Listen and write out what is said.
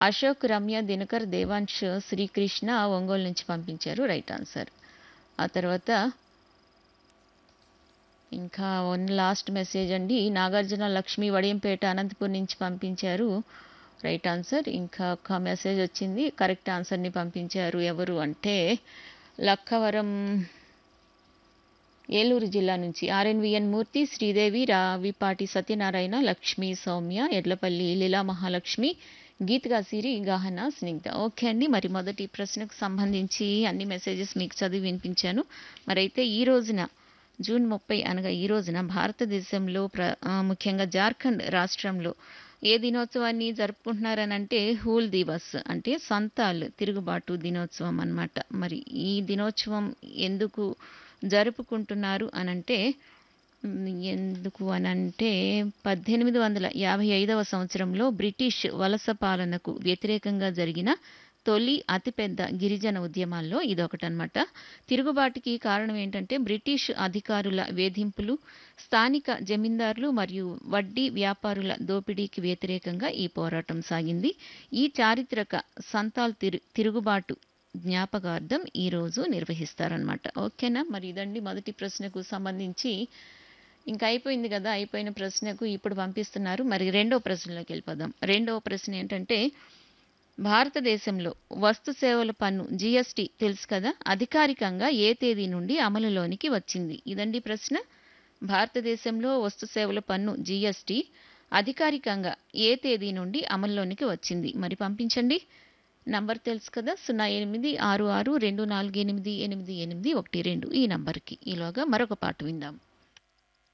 అశోక్ రమ్య దినకర్ దేవాంశ్ శ్రీకృష్ణ ఒంగోలు నుంచి పంపించారు right answer ఆ తర్వాత ఇంకా వన్ లాస్ట్ మెసేజ్ అండి నాగార్జున లక్ష్మి వడియంపేట అనంతపూర్ నుంచి పంపించారు రైట్ ఆన్సర్ ఇంకా ఒక మెసేజ్ వచ్చింది కరెక్ట్ ఆన్సర్ని పంపించారు ఎవరు అంటే లక్కవరం ఏలూరు జిల్లా నుంచి ఆర్ఎన్విఎన్ మూర్తి శ్రీదేవి రావిపాటి సత్యనారాయణ లక్ష్మి సౌమ్య ఎడ్లపల్లి లీలా మహాలక్ష్మి గీత్గా సిరి గహన స్నిగ్ధ ఓకే అండి మరి మొదటి ప్రశ్నకు సంబంధించి అన్ని మెసేజెస్ మీకు చదివి వినిపించాను మరైతే ఈ రోజున జూన్ ముప్పై అనగా ఈ రోజున భారతదేశంలో ప్ర ఆ, ముఖ్యంగా జార్ఖండ్ రాష్ట్రంలో ఏ దినోత్సవాన్ని జరుపుకుంటున్నారనంటే హూల్ దివస్ అంటే సంతాల్ తిరుగుబాటు దినోత్సవం అన్నమాట మరి ఈ దినోత్సవం ఎందుకు జరుపుకుంటున్నారు అనంటే మ్, ఎందుకు అనంటే పద్దెనిమిది వందల యాభై ఐదవ సంవత్సరంలో బ్రిటిష్ వలస పాలనకు వ్యతిరేకంగా జరిగిన తొలి అతిపెద్ద గిరిజన ఉద్యమాల్లో ఇదొకటనమాట తిరుగుబాటుకి కారణం ఏంటంటే బ్రిటిష్ అధికారుల వేధింపులు స్థానిక జమీందారులు మరియు వడ్డీ వ్యాపారుల దోపిడీకి వ్యతిరేకంగా ఈ పోరాటం సాగింది ఈ చారిత్రక సంతాల్ తిరు తిరుగుబాటు జ్ఞాపకార్థం ఈరోజు నిర్వహిస్తారనమాట ఓకేనా మరి ఇదండి మొదటి ప్రశ్నకు సంబంధించి ఇంకా అయిపోయింది కదా అయిపోయిన ప్రశ్నకు ఇప్పుడు పంపిస్తున్నారు మరి రెండో ప్రశ్నలోకి వెళ్ళిపోదాం రెండవ ప్రశ్న ఏంటంటే భారతదేశంలో వస్తు సేవల పన్ను జిఎస్టి తెలుసు కదా అధికారికంగా ఏ తేదీ నుండి అమలులోనికి వచ్చింది ఇదండి ప్రశ్న భారతదేశంలో వస్తు సేవల పన్ను జిఎస్టి అధికారికంగా ఏ తేదీ నుండి అమల్లోనికి వచ్చింది మరి పంపించండి నంబర్ తెలుసు కదా సున్నా ఎనిమిది ఆరు ఆరు రెండు నాలుగు ఎనిమిది ఎనిమిది ఎనిమిది ఒకటి రెండు ఈ నంబర్కి ఈలోగా మరొక పాట విందాం